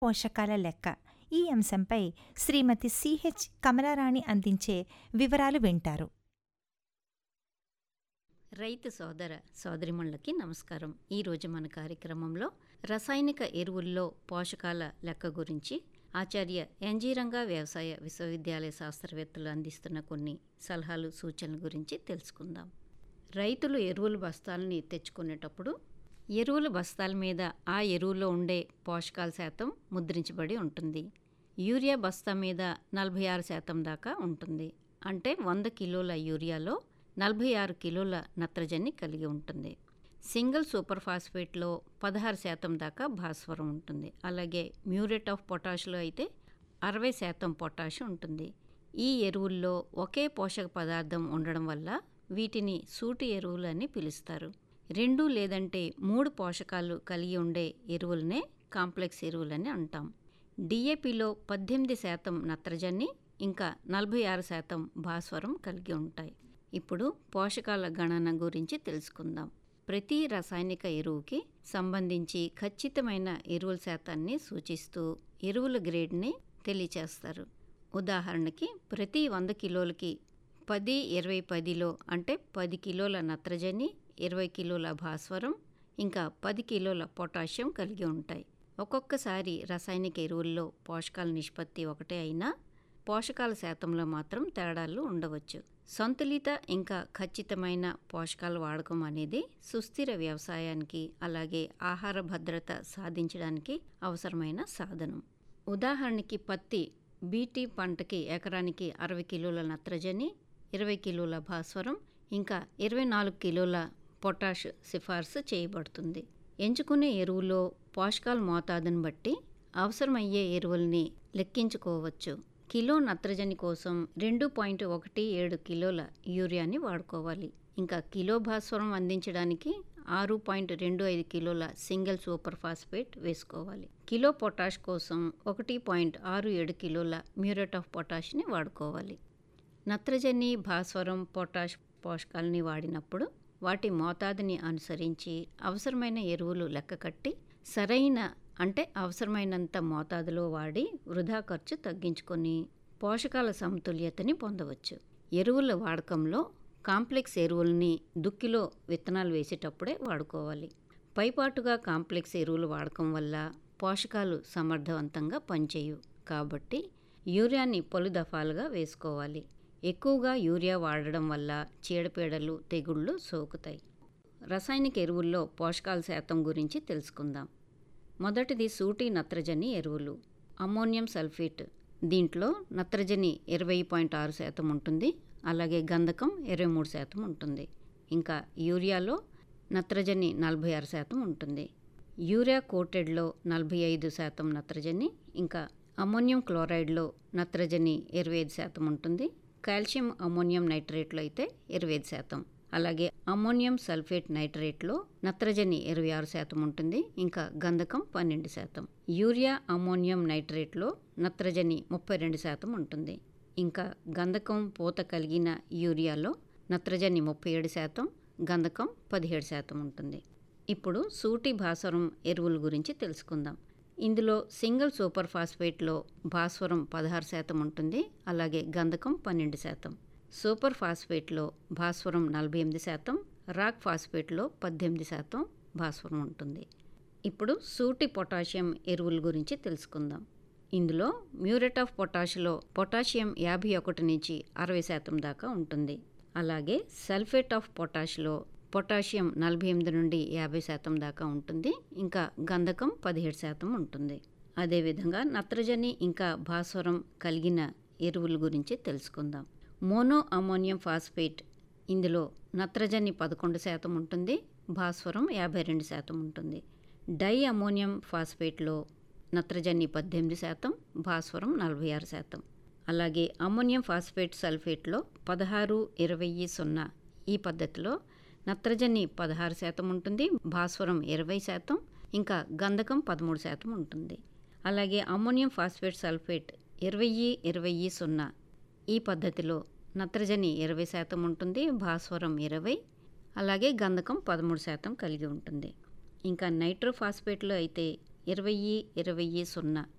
పోషకాల లెక్క ఈ అంశంపై శ్రీమతి సిహెచ్ కమలారాణి అందించే వివరాలు వింటారు రైతు సోదర సోదరిమణులకి నమస్కారం ఈరోజు మన కార్యక్రమంలో రసాయనిక ఎరువుల్లో పోషకాల లెక్క గురించి ఆచార్య ఎన్జీరంగా వ్యవసాయ విశ్వవిద్యాలయ శాస్త్రవేత్తలు అందిస్తున్న కొన్ని సలహాలు సూచనల గురించి తెలుసుకుందాం రైతులు ఎరువుల బస్తాలని తెచ్చుకునేటప్పుడు ఎరువుల బస్తాల మీద ఆ ఎరువులో ఉండే పోషకాల శాతం ముద్రించబడి ఉంటుంది యూరియా బస్తా మీద నలభై ఆరు శాతం దాకా ఉంటుంది అంటే వంద కిలోల యూరియాలో నలభై ఆరు కిలోల నత్రజని కలిగి ఉంటుంది సింగిల్ సూపర్ ఫాస్ఫేట్లో పదహారు శాతం దాకా భాస్వరం ఉంటుంది అలాగే మ్యూరేట్ ఆఫ్ పొటాష్లో అయితే అరవై శాతం పొటాష్ ఉంటుంది ఈ ఎరువుల్లో ఒకే పోషక పదార్థం ఉండడం వల్ల వీటిని సూటి ఎరువులు అని పిలుస్తారు రెండు లేదంటే మూడు పోషకాలు కలిగి ఉండే ఎరువులనే కాంప్లెక్స్ ఎరువులని అంటాం డిఏపిలో పద్దెనిమిది శాతం నత్రజని ఇంకా నలభై ఆరు శాతం భాస్వరం కలిగి ఉంటాయి ఇప్పుడు పోషకాల గణన గురించి తెలుసుకుందాం ప్రతి రసాయనిక ఎరువుకి సంబంధించి ఖచ్చితమైన ఎరువుల శాతాన్ని సూచిస్తూ ఎరువుల గ్రేడ్ని తెలియచేస్తారు ఉదాహరణకి ప్రతి వంద కిలోలకి పది ఇరవై పదిలో అంటే పది కిలోల నత్రజని ఇరవై కిలోల భాస్వరం ఇంకా పది కిలోల పొటాషియం కలిగి ఉంటాయి ఒక్కొక్కసారి రసాయనిక ఎరువుల్లో పోషకాల నిష్పత్తి ఒకటే అయినా పోషకాల శాతంలో మాత్రం తేడాలు ఉండవచ్చు సంతులిత ఇంకా ఖచ్చితమైన పోషకాల వాడకం అనేది సుస్థిర వ్యవసాయానికి అలాగే ఆహార భద్రత సాధించడానికి అవసరమైన సాధనం ఉదాహరణకి పత్తి బీటీ పంటకి ఎకరానికి అరవై కిలోల నత్రజని ఇరవై కిలోల భాస్వరం ఇంకా ఇరవై నాలుగు కిలోల పొటాష్ సిఫార్సు చేయబడుతుంది ఎంచుకునే ఎరువులో పోషకాల మోతాదును బట్టి అవసరమయ్యే ఎరువుల్ని లెక్కించుకోవచ్చు కిలో నత్రజని కోసం రెండు పాయింట్ ఒకటి ఏడు కిలోల యూరియాని వాడుకోవాలి ఇంకా కిలో భాస్వరం అందించడానికి ఆరు పాయింట్ రెండు ఐదు కిలోల సింగిల్ సూపర్ ఫాస్ఫేట్ వేసుకోవాలి కిలో పొటాష్ కోసం ఒకటి పాయింట్ ఆరు ఏడు కిలోల మ్యూరేట్ ఆఫ్ పొటాష్ని వాడుకోవాలి నత్రజని భాస్వరం పొటాష్ పోషకాలని వాడినప్పుడు వాటి మోతాదుని అనుసరించి అవసరమైన ఎరువులు లెక్క కట్టి సరైన అంటే అవసరమైనంత మోతాదులో వాడి వృధా ఖర్చు తగ్గించుకొని పోషకాల సమతుల్యతని పొందవచ్చు ఎరువుల వాడకంలో కాంప్లెక్స్ ఎరువుల్ని దుక్కిలో విత్తనాలు వేసేటప్పుడే వాడుకోవాలి పైపాటుగా కాంప్లెక్స్ ఎరువులు వాడకం వల్ల పోషకాలు సమర్థవంతంగా పనిచేయు కాబట్టి యూరియాని పలు దఫాలుగా వేసుకోవాలి ఎక్కువగా యూరియా వాడడం వల్ల చీడపీడలు తెగుళ్ళు సోకుతాయి రసాయనిక ఎరువుల్లో పోషకాల శాతం గురించి తెలుసుకుందాం మొదటిది సూటి నత్రజని ఎరువులు అమ్మోనియం సల్ఫేట్ దీంట్లో నత్రజని ఇరవై పాయింట్ ఆరు శాతం ఉంటుంది అలాగే గంధకం ఇరవై మూడు శాతం ఉంటుంది ఇంకా యూరియాలో నత్రజని నలభై ఆరు శాతం ఉంటుంది యూరియా కోటెడ్లో నలభై ఐదు శాతం నత్రజని ఇంకా అమ్మోనియం క్లోరైడ్లో నత్రజని ఇరవై ఐదు శాతం ఉంటుంది కాల్షియం అమ్మోనియం నైట్రేట్లో అయితే ఇరవై ఐదు శాతం అలాగే అమ్మోనియం సల్ఫేట్ నైట్రేట్లో నత్రజని ఇరవై ఆరు శాతం ఉంటుంది ఇంకా గంధకం పన్నెండు శాతం యూరియా అమ్మోనియం నైట్రేట్లో నత్రజని ముప్పై రెండు శాతం ఉంటుంది ఇంకా గంధకం పూత కలిగిన యూరియాలో నత్రజని ముప్పై ఏడు శాతం గంధకం పదిహేడు శాతం ఉంటుంది ఇప్పుడు సూటి భాస్వరం ఎరువుల గురించి తెలుసుకుందాం ఇందులో సింగిల్ సూపర్ ఫాస్ఫేట్లో భాస్వరం పదహారు శాతం ఉంటుంది అలాగే గంధకం పన్నెండు శాతం సూపర్ ఫాస్ఫేట్లో భాస్వరం నలభై ఎనిమిది శాతం రాక్ ఫాస్ఫేట్లో పద్దెనిమిది శాతం భాస్వరం ఉంటుంది ఇప్పుడు సూటి పొటాషియం ఎరువుల గురించి తెలుసుకుందాం ఇందులో మ్యూరేట్ ఆఫ్ పొటాష్లో పొటాషియం యాభై ఒకటి నుంచి అరవై శాతం దాకా ఉంటుంది అలాగే సల్ఫేట్ ఆఫ్ పొటాష్లో పొటాషియం నలభై ఎనిమిది నుండి యాభై శాతం దాకా ఉంటుంది ఇంకా గంధకం పదిహేడు శాతం ఉంటుంది అదేవిధంగా నత్రజని ఇంకా భాస్వరం కలిగిన ఎరువుల గురించి తెలుసుకుందాం మోనో అమోనియం ఫాస్ఫేట్ ఇందులో నత్రజని పదకొండు శాతం ఉంటుంది భాస్వరం యాభై రెండు శాతం ఉంటుంది డై అమోనియం ఫాస్ఫేట్లో నత్రజని పద్దెనిమిది శాతం భాస్వరం నలభై ఆరు శాతం అలాగే అమోనియం ఫాస్ఫేట్ సల్ఫేట్లో పదహారు ఇరవై సున్నా ఈ పద్ధతిలో నత్రజని పదహారు శాతం ఉంటుంది భాస్వరం ఇరవై శాతం ఇంకా గంధకం పదమూడు శాతం ఉంటుంది అలాగే అమ్మోనియం ఫాస్ఫేట్ సల్ఫేట్ ఇరవై ఇరవై సున్నా ఈ పద్ధతిలో నత్రజని ఇరవై శాతం ఉంటుంది భాస్వరం ఇరవై అలాగే గంధకం పదమూడు శాతం కలిగి ఉంటుంది ఇంకా నైట్రోఫాస్ఫేట్లో అయితే ఇరవై ఇరవై సున్నా